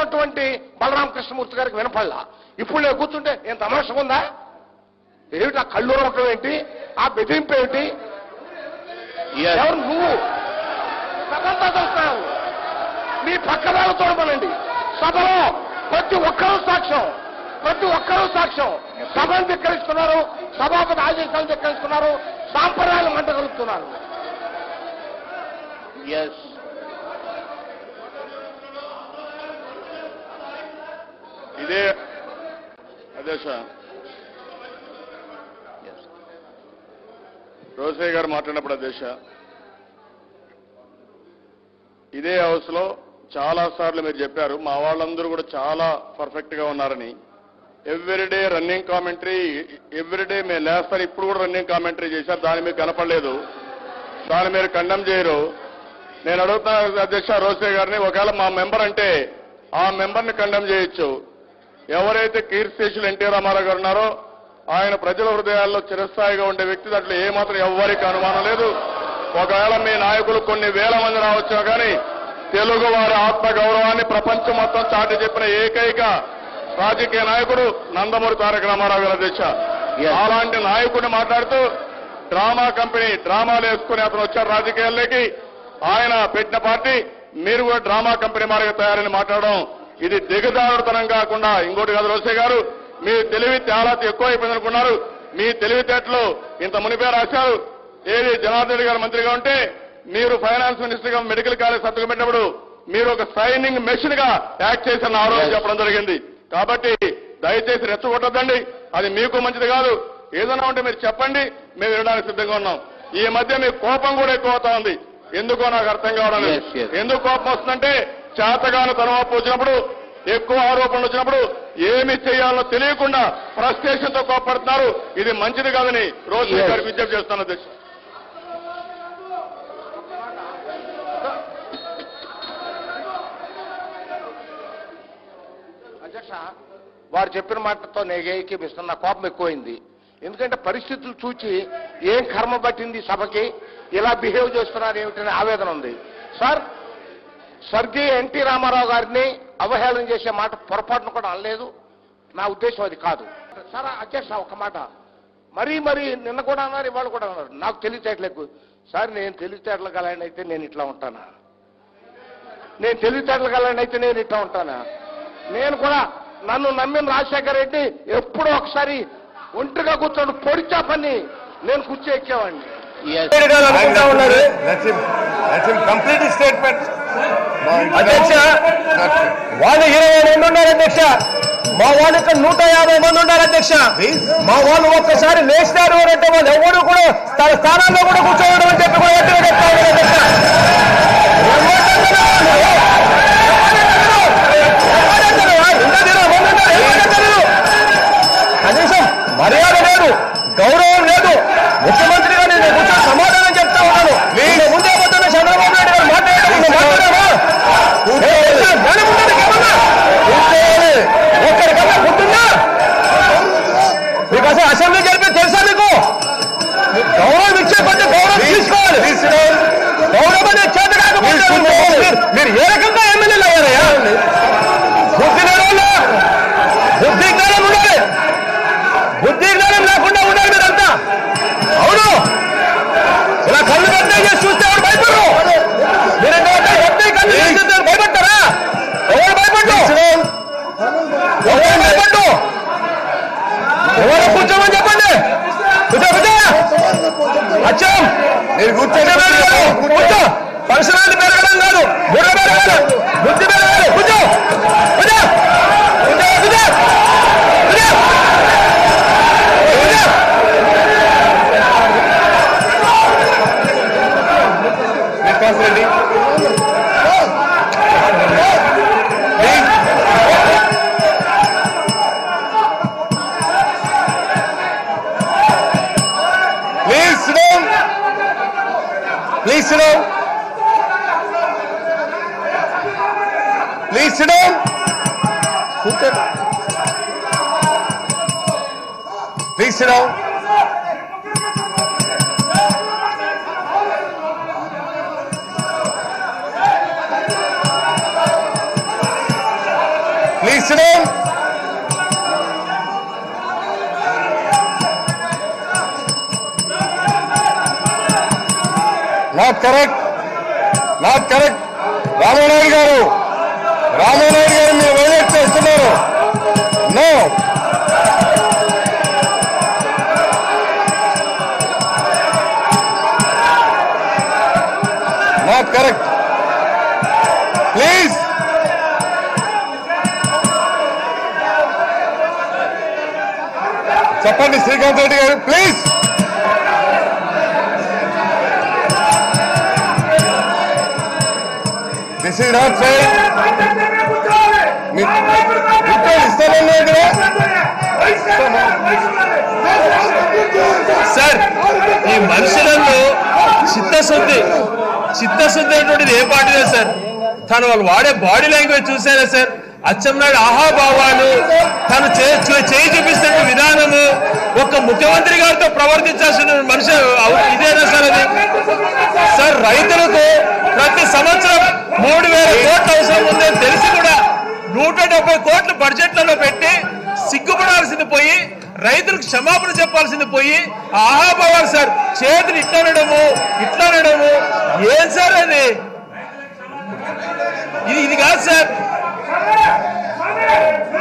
ఉన్నటువంటి బలరామ కృష్ణమూర్తి గారికి వినపడలా ఇప్పుడు నేను కూర్చుంటే ఏం తమాషా ఉందా ఏమిటి ఆ కళ్ళు రొక్కం ఏంటి ఆ బెదిరింపు ఏమిటి Yes. ఎవరు నువ్వు సభంతా చూస్తున్నావు మీ పక్క వాళ్ళు చూడమనండి సభలో ప్రతి ఒక్కరూ సాక్ష్యం ప్రతి ఒక్కరూ సాక్ష్యం సభను ధిక్కరిస్తున్నారు సభాపతి ఆదేశాలు ధిక్కరిస్తున్నారు సాంప్రదాయాలు మంట కలుపుతున్నారు ఎస్ ఇదే అధ్యక్ష రోసయ్య గారు మాట్లాడినప్పుడు అధ్యక్ష ఇదే హౌస్ లో చాలా సార్లు మీరు చెప్పారు మా వాళ్ళందరూ కూడా చాలా పర్ఫెక్ట్ గా ఉన్నారని ఎవ్రీడే రన్నింగ్ కామెంటరీ ఎవ్రీడే మేము లేస్తారు ఇప్పుడు కూడా రన్నింగ్ కామెంటరీ చేశారు దాని మీకు కనపడలేదు దాన్ని మీరు కండెమ్ చేయరు నేను అడుగుతున్నా అధ్యక్ష రోసే గారిని ఒకవేళ మా మెంబర్ అంటే ఆ మెంబర్ని కండెమ్ చేయొచ్చు ఎవరైతే కీర్తిశేషులు ఎన్టీ రామారావు గారు ఉన్నారో ఆయన ప్రజల హృదయాల్లో చిరస్థాయిగా ఉండే వ్యక్తి దాంట్లో ఏమాత్రం ఎవ్వరికి అనుమానం లేదు ఒకవేళ మీ నాయకులు కొన్ని వేల మంది రావచ్చు కానీ తెలుగు వారి ఆత్మ గౌరవాన్ని ప్రపంచం మొత్తం చాటి చెప్పిన ఏకైక రాజకీయ నాయకుడు నందమూరి తారక రామారావు గారు అధ్యక్ష Yes. అలాంటి నాయకుడిని మాట్లాడుతూ డ్రామా కంపెనీ డ్రామాలు వేసుకుని అతను వచ్చారు రాజకీయాల్లోకి ఆయన పెట్టిన పార్టీ మీరు కూడా డ్రామా కంపెనీ మారిగా తయారని మాట్లాడడం ఇది దిగజారుడుతనం కాకుండా ఇంకోటి కాదు రోసే గారు మీ తెలివి చాలా ఎక్కువ అయిపోయింది అనుకున్నారు మీ తెలివితేటలు ఇంత మునిపే రాశారు ఏది జనార్దన్ రెడ్డి గారు మంత్రిగా ఉంటే మీరు ఫైనాన్స్ మినిస్టర్ గా మెడికల్ కాలేజ్ సంతకం పెట్టినప్పుడు మీరు ఒక సైనింగ్ మెషిన్ గా యాక్ట్ చేసిన ఆ రోజు Yes. చెప్పడం జరిగింది కాబట్టి దయచేసి రెచ్చగొట్టద్దండి అది మీకు మంచిది కాదు ఏదైనా ఉంటే మీరు చెప్పండి మేము వినడానికి సిద్ధంగా ఉన్నాం ఈ మధ్య మీ కోపం కూడా ఎక్కువ అవుతా ఉంది ఎందుకో నాకు అర్థం కావడం లేదు. Yes, yes. ఎందుకు కోపం వస్తుందంటే చేతగాను తనవాపు వచ్చినప్పుడు ఎక్కువ ఆరోపణలు వచ్చినప్పుడు ఏమి చేయాలో తెలియకుండా ఫ్రస్ట్రేషన్ తో కోపడుతున్నారు ఇది మంచిది కాదని రోజు Yes. గారికి విజ్ఞప్తి చేస్తాను అధ్యక్ష అధ్యక్ష వారు చెప్పిన మాటతో నేను ఏకీపిస్తున్న నా కోపం ఎక్కువైంది ఎందుకంటే పరిస్థితులు చూచి ఏం కర్మ పట్టింది సభకి ఇలా బిహేవ్ చేస్తున్నారు ఏమిటనే ఆవేదన ఉంది సార్ స్వర్గీయ ఎన్టీ రామారావు గారిని అవహేళన చేసే మాట పొరపాటును కూడా అనలేదు నా ఉద్దేశం అది కాదు సార్ అధ్యక్ష ఒక మాట మరీ మరీ నిన్న కూడా అన్నారు ఇవాళ కూడా అన్నారు నాకు తెలివితేటలకు సార్ నేను తెలివితేటలు గలని అయితే నేను ఇట్లా ఉంటానా నేను తెలివితేటలు గలని అయితే నేను ఇట్లా ఉంటానా నేను కూడా నన్ను నమ్మిన రాజశేఖర రెడ్డి ఎప్పుడో ఒకసారి ఒంటిగా కూర్చొని పొడిచా పని నేను కుర్చీ ఎక్కేవాడిని ఎస్ అనుకుంటా ఉన్నారు కంప్లీట్ స్టేట్మెంట్ అధ్యక్ష వాళ్ళు ఇరవై రెండు ఉన్నారు అధ్యక్ష మా వాళ్ళు ఇక్కడ నూట యాభై మంది ఉన్నారు అధ్యక్ష మా వాళ్ళు ఒక్కసారి లేచినారు అని అంటే వాళ్ళు ఎవరు కూడా తన స్థానాల్లో కూడా కూర్చోవడం అని చెప్పి కూడా గట్టిగా చెప్తా ఉన్నారు అధ్యక్ష కనీసం మర్యాద లేదు గౌరవం లేదు ముఖ్యమంత్రిగా నేను కూర్చొని సమాధానం చెప్తా ఉన్నాను నేను ముందే పోతున్న చంద్రబాబు నాయుడు గారు మాట్లాడారు మాట్లాడారా జ్ఞానం ఉండదు ఏమన్నా కూర్చోవాలి ఒక్కరికన్నా పుట్టిందా మీకు అసలు అసెంబ్లీ జరిపి తెలుసా మీకు గౌరవం ఇచ్చే కొద్ది గౌరవం తీసుకోవాలి గౌరవం అనేది చేత కాకపోతే మీరు- మీరు ఏ రకంగా ఎమ్మెల్యేలు అయ్యారయ్యా బుద్ధి లేని బుద్ధి జ్ఞానం ఉండాలి బుద్ధి జ్ఞానం లేకుండా ఉండాలి మీరంతా అవును ఇలా కళ్ళు కట్టే చేసి చూస్తే ఎవరు భయపడరు మీరంటే ఎప్పటి కళ్ళు చేస్తే భయపడతారా ఎవరు భయపడ్డు ఎవరు భయపడ్డు ఎవరు కూర్చోమని చెప్పండి కూర్చో కూర్చో అచ్చం మీరు కూర్చో కూర్చో పరిసరాలు పెరగడం కాదు బుర్ర పెరగాలి బుద్ధి పెరగాలి కూర్చో కూర్చో కూర్చో కూర్చో కూర్చో కూర్చో Vikas Reddy please sit down please sit down please sit down కూర్చోండి please sit down not correct not correct Ramanaidu garu Ramanaidu గారు మీరు వైలేట్ చేస్తున్నారు నో నాట్ కరెక్ట్ ప్లీజ్ చెప్పండి Srikanth Reddy garu please this is not fair ఇస్తానండి సార్ ఈ మనుషులలో చిత్తశుద్ధి చిత్తశుద్ధి అనేటువంటిది ఏ పార్టీ లేదు సార్ తను వాళ్ళు వాడే బాడీ లాంగ్వేజ్ చూసారా సార్ అచ్చెన్నాయుడు ఆహాభావాలు తను చే- చే- చేయి చూపిస్తున్న విధానము ఒక ముఖ్యమంత్రి గారితో ప్రవర్తించాల్సిన మనిషి అవ- ఇదేనా సార్ అది సార్ రైతులకు ప్రతి సంవత్సరం మూడు వేల కోట్ల అవసరం ఉందని తెలిసి కూడా నూట డెబ్బై కోట్ల బడ్జెట్లలో పెట్టి సిగ్గుపడాల్సింది పోయి రైతులకు క్షమాపణ చెప్పాల్సింది పోయి ఆహాభావాలు సార్ చేతులు ఇట్లా అనడము ఇట్లా అనడము ఏం సార్ అది ఇది ఇది కాదు సార్